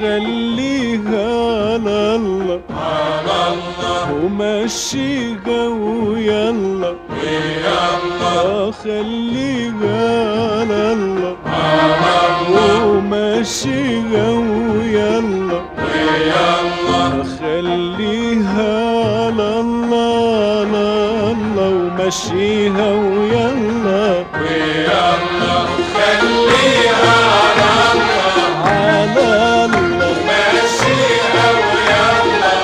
خليها على الله على الله ومشيها ويلا ويلا خليها على الله على الله ومشيها ويلا ويلا خليها على الله على الله ومشيها ويلا ويلا خليها على الله على الله ماشيها ويلا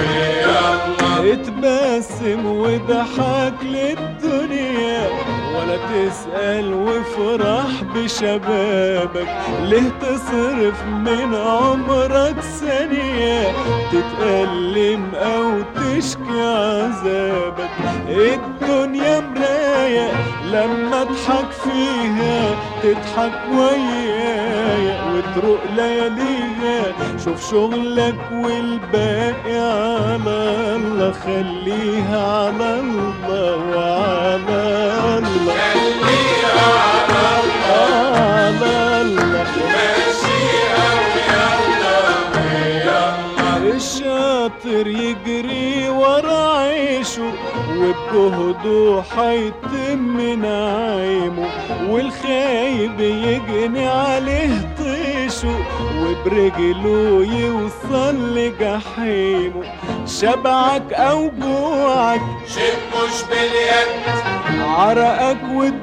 ويلا اتبسم وضحك للدنيا ولا تسأل وافرح بشبابك ليه تصرف من عمرك ثانية تتألم أو تشكي عذابك الدنيا مراية لما اضحك فيها تضحك ويايا وتروق لياليها شوف شغلك والباقي على الله خليها على الله وعلى الله خليها على الله على الله ماشيها ويلا ويلا الشاطر يجري ورا عيشه وبجهده حيتم نعيمه والخايب يجني عليه طيشه وبرجله يوصل لجحيمه شبعك او جوعك شيء مش باليد عرقك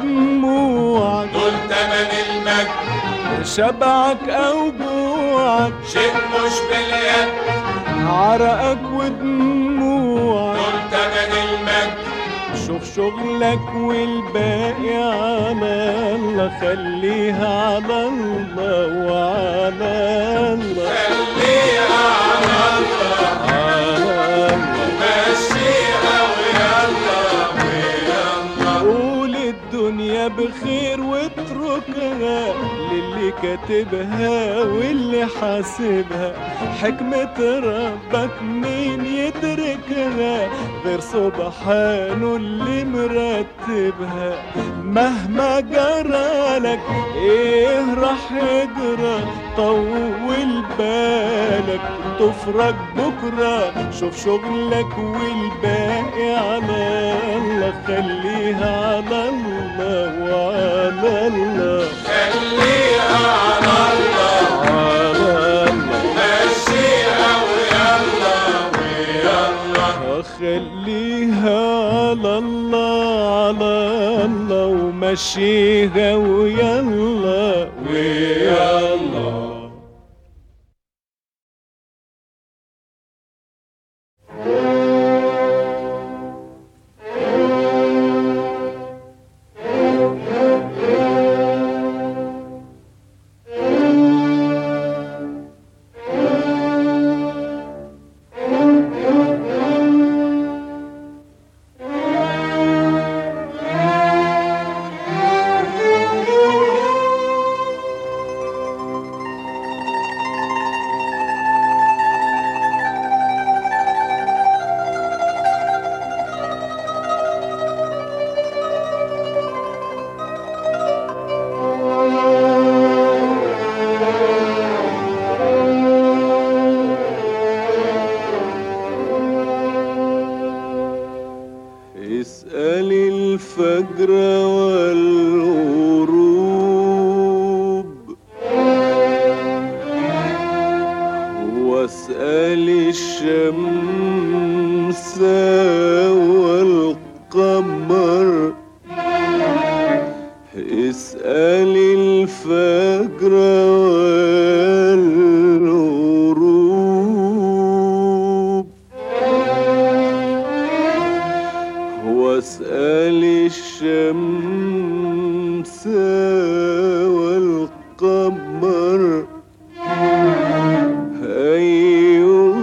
ودموعك دول تمن المجد شبعك او جوعك شيء مش باليد عرقك ودموعك دول تمن المجد شوف شغلك والباقي على الله خليها على الله وعلى الله خليها على الله على الله ماشيها ويلا ويلا قول الدنيا بخير واتركها للي كاتبها واللي حاسبها حكمة ربك مين يدركها غير سبحانه اللي مرتبها مهما جرالك ايه راح يجرى طول بالك تفرج بكرة شوف شغلك والباقي على الله خليها على الله وعلى الله خليها على الله على الله ماشيها ويلا ويلا خليها على الله على الله ومشيها ويلا ويلا اسأل الفجر والغروب واسأل الشمس والقمر اسأل الفجر والغروب واسأل الشمس والقمر أي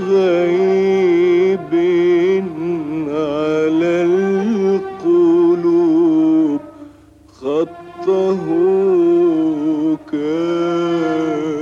غيب على القلوب خطه كان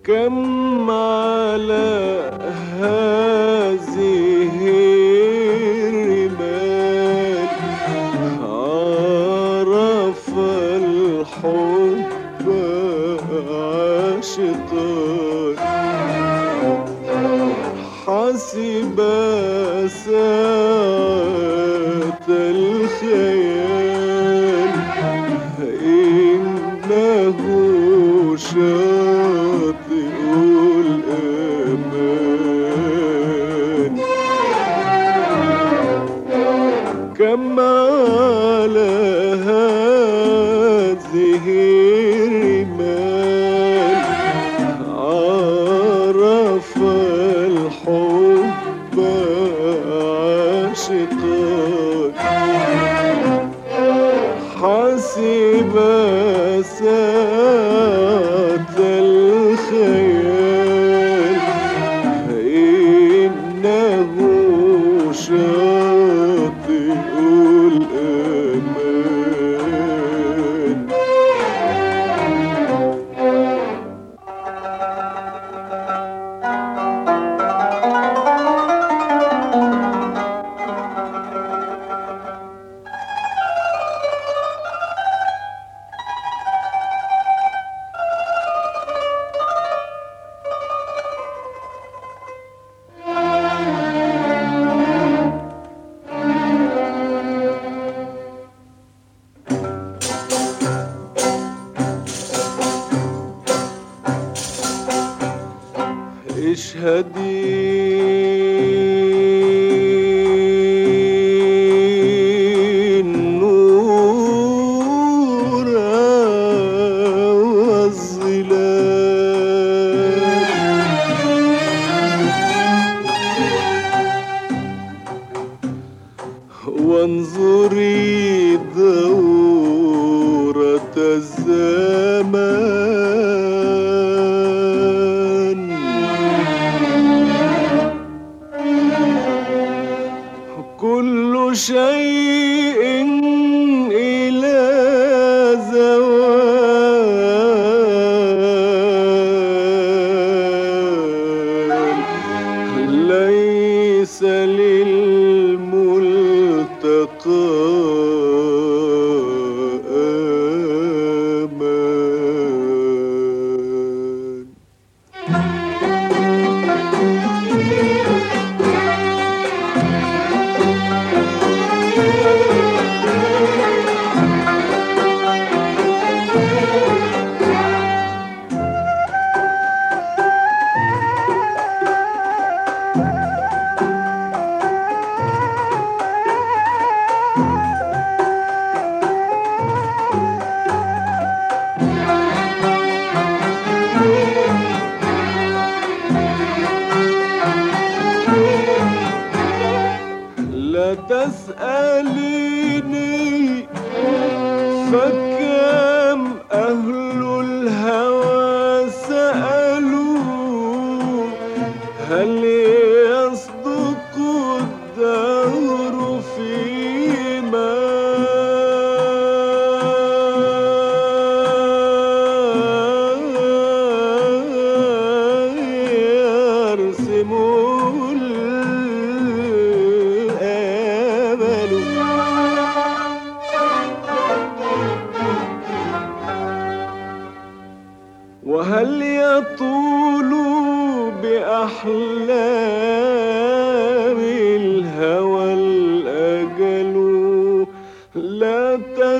كم على هذه الرمال عرف الحب عاشقان حسب ساعة الخيال إنه شاطئ الأمان كم على هذه الرمال عرف الحب عاشقان حسب ساعة الخيال إنه شاطئ الأمان اشهدي النور والظلال وانظري دورة الزمان كل شيء إلى زوال ليس للملتقى أمان لا تسأليني فكم أهل الهوى سألوا هل يصدق الدهر فيما يرسم الآمل وهل يطول بأحلام الهوى الأجل لا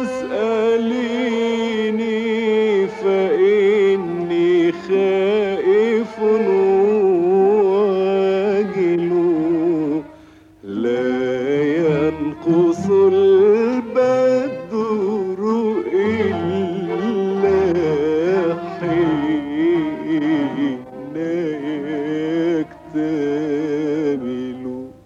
تسأليني فإني خائف واجل لا ينقص البدر إلا حين يكتمل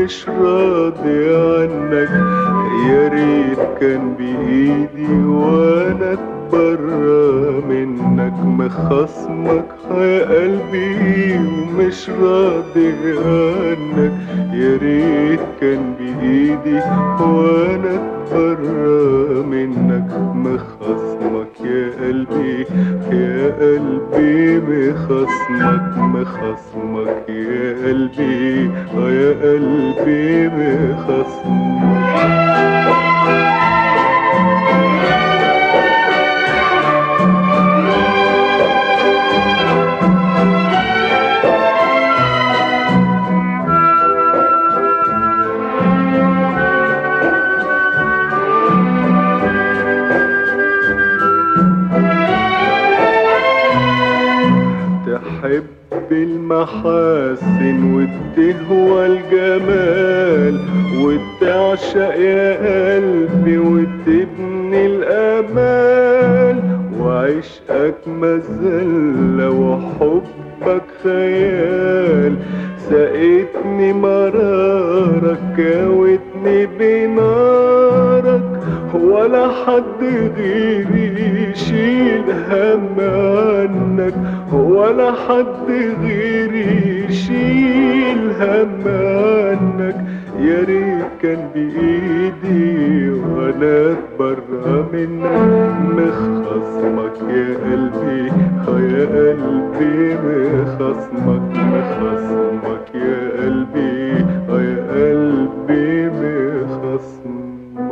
ومش راضي عنك يا ريت كان بإيدي وانا اتبرى منك مخصمك يا قلبي ومش راضي عنك يا ريت كان بإيدي وانا اتبرى منك مخصمك يا قلبي يا قلبي مخصمك مخصمك يا قلبي آه يا قلبي مخصمك تحب المحاسن وتهوى الجمال وتعشق يا قلبي وتبني الامال وعشقك مذلة وحبك خيال سقيتني مرارك كاوتني بنارك ولا حد غيري يشيل هم عنك ولا حد غيري يشيل هم عنك يا ريت كان بإيدي وأنا اتبرى منك مخصمك يا قلبي آه يا قلبي مخصمك مخصمك يا قلبي آه يا قلبي مخصمك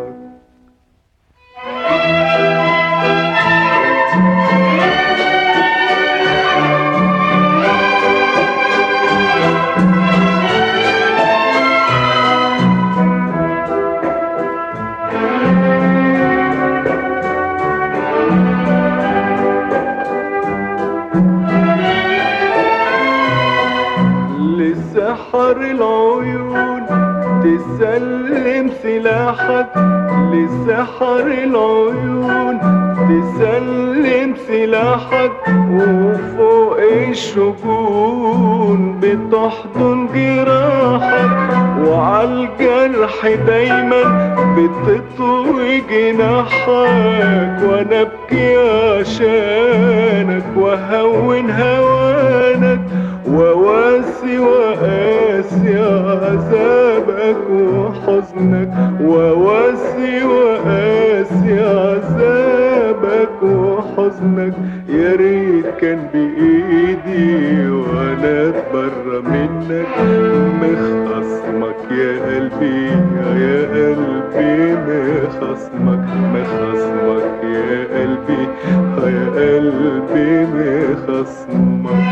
لسحر العيون تسلم سلاحك لسحر العيون تسلم سلاحك وفوق الشجون بتحضن جراحك وعالجرح دايما بتطوي جناحك وانا ابكي عشانك وهون هوانك وواسي وقاسي عذابك وحزنك وواسي وقاسي عذابك وحزنك يا ريت كان بإيدي وأنا اتبرى منك مخصمك يا قلبي يا قلبي مخصمك مخصمك يا قلبي يا قلبي مخصمك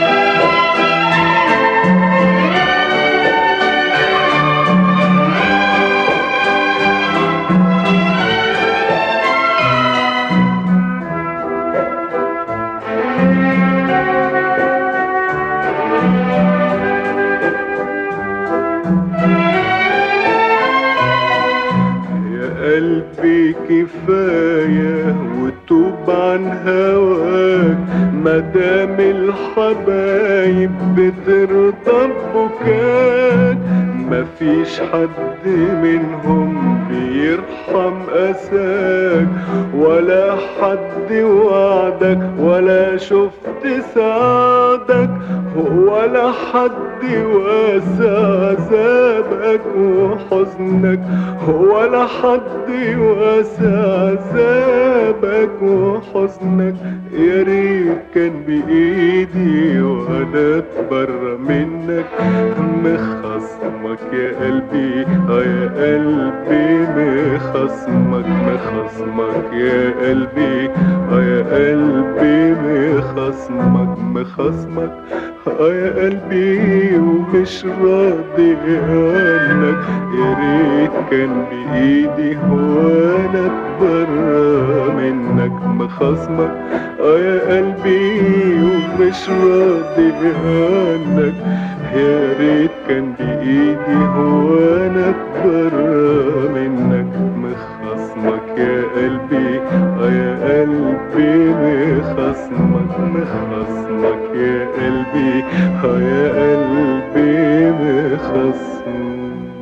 يا قلبي كفاية وتوب عن هواك مدام الحبايب بترضى ببكاك مفيش حد منهم بيرحم أساك ولا حد وعدك ولا شفت سعدك ولا حد واسع عذابك وحزنك ولا حد واسع عذابك وحزنك يا ريت كان بإيدي وأنا اتبرى منك مخصمك يا قلبي آه يا قلبي مخصمك مخصمك يا قلبي آه يا قلبي مخصمك مخصمك آه يا قلبي ومش راضي عنك يا ريت كان بإيدي وانا اتبرى منك مخصمك آه يا قلبي ومش راضي عنك يا ريت كان بإيدي وانا اتبرى منك مخصمك يا قلبي آه يا قلبي مخصمك مخصمك يا قلبي آه يا قلبي مخصمك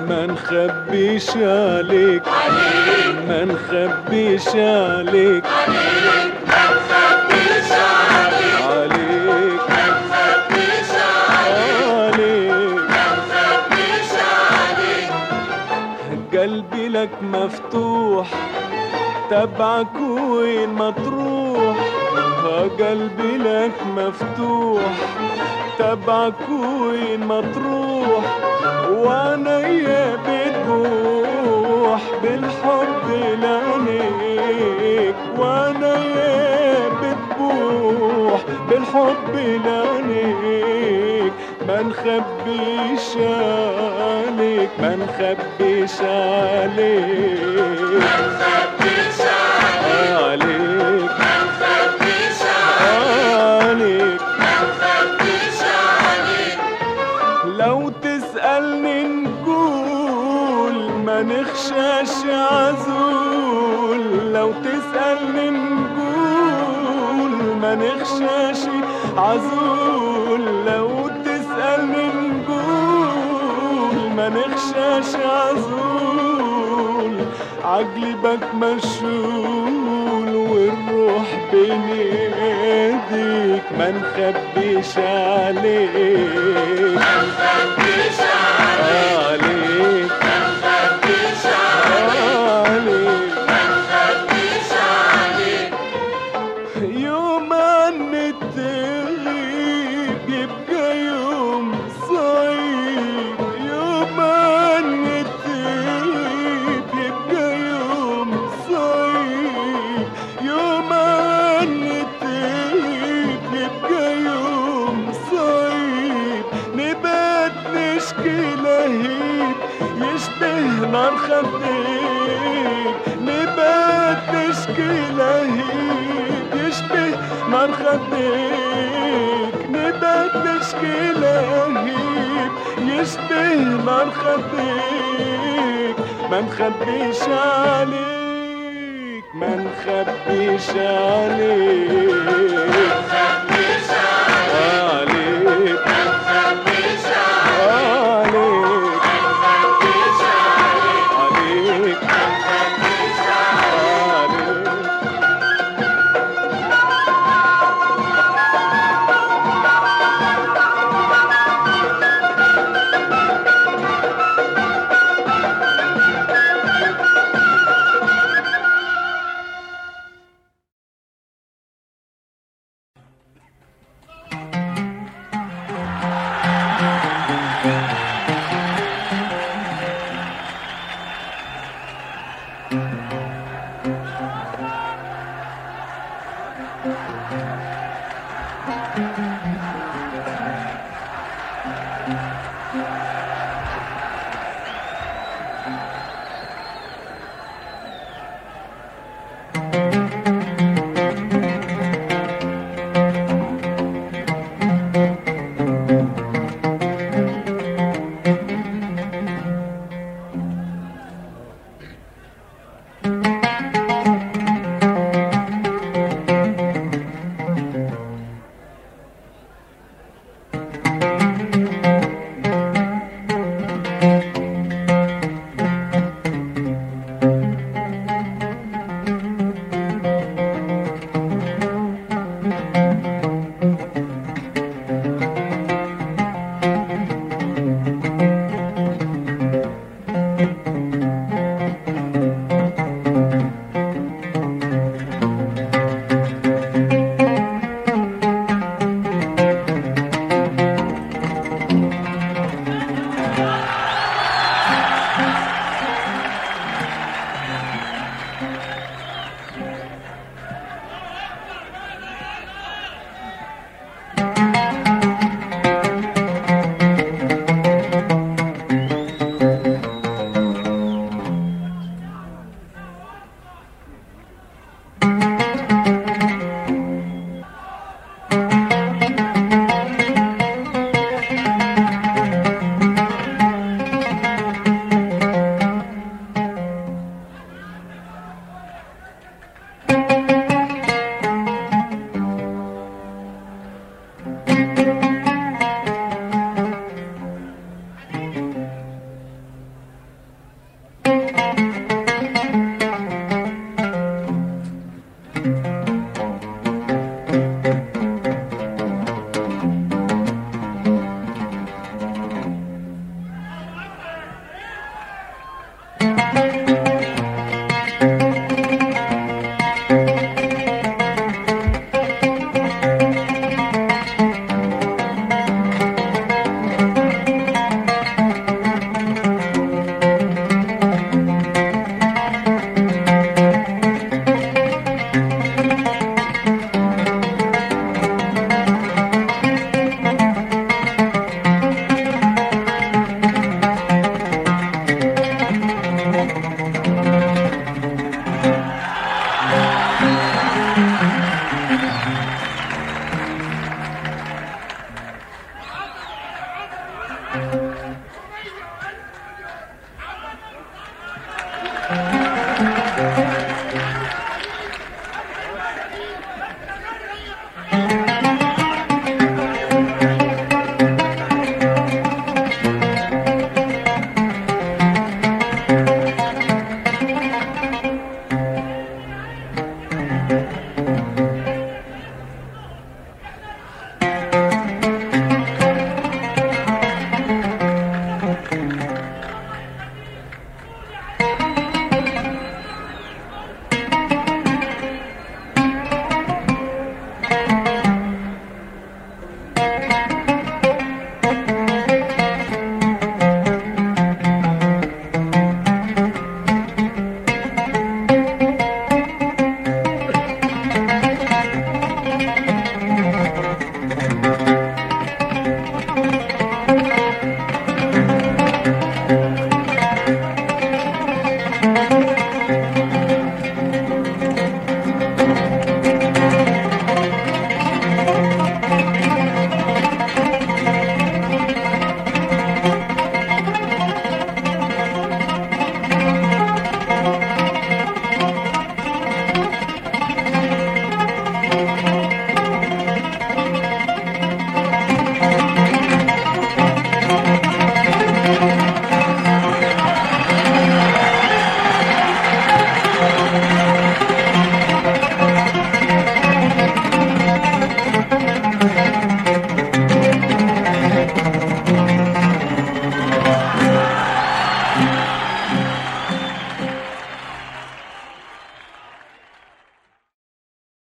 ما نخبيش عليك ما نخبيش عليك مخبيش عليك عليك مخبيش عليك عليك مخبيش عليك قلبي لك مفتوح تبعك وين ما تروح ها قلبي لك مفتوح تبعك وين ما تروح وانا يا بتبوح بالحب لعنيك وانا يا بتبوح بالحب لعنيك ما نخبيش عليك ما نخبيش عليك مخبيش عليك عليك مخبيش عليك عليك مخبيش عليك لو تسألني نقول ما نخشاش عزول لو تسألني نقول ما نخشاش عزول لو تسألني نقول ما نخشاش عزول عقلي بك مشغول والروح بين ايديك ما نخبيش عليك مخبيش عليك عليك مخبيش عليك عليك مخبيش عليك يوم عن تغيب يبقى يوم صعيب يوم عن تغيب يبقى يوم صعيب يوم عن تغيب يبقى يوم صعيب نبات نشكي لهيب يشبه نار خديك نبات نشكي لهيب يشبه نار خديك نبات نشكي لهيب يشبه نار خديك ما نخبيش عليك ما نخبيش عليك مخبيش عليك عليك مخبيش عليك مخبيش عليك عليك مخبيش عليك عليك عليك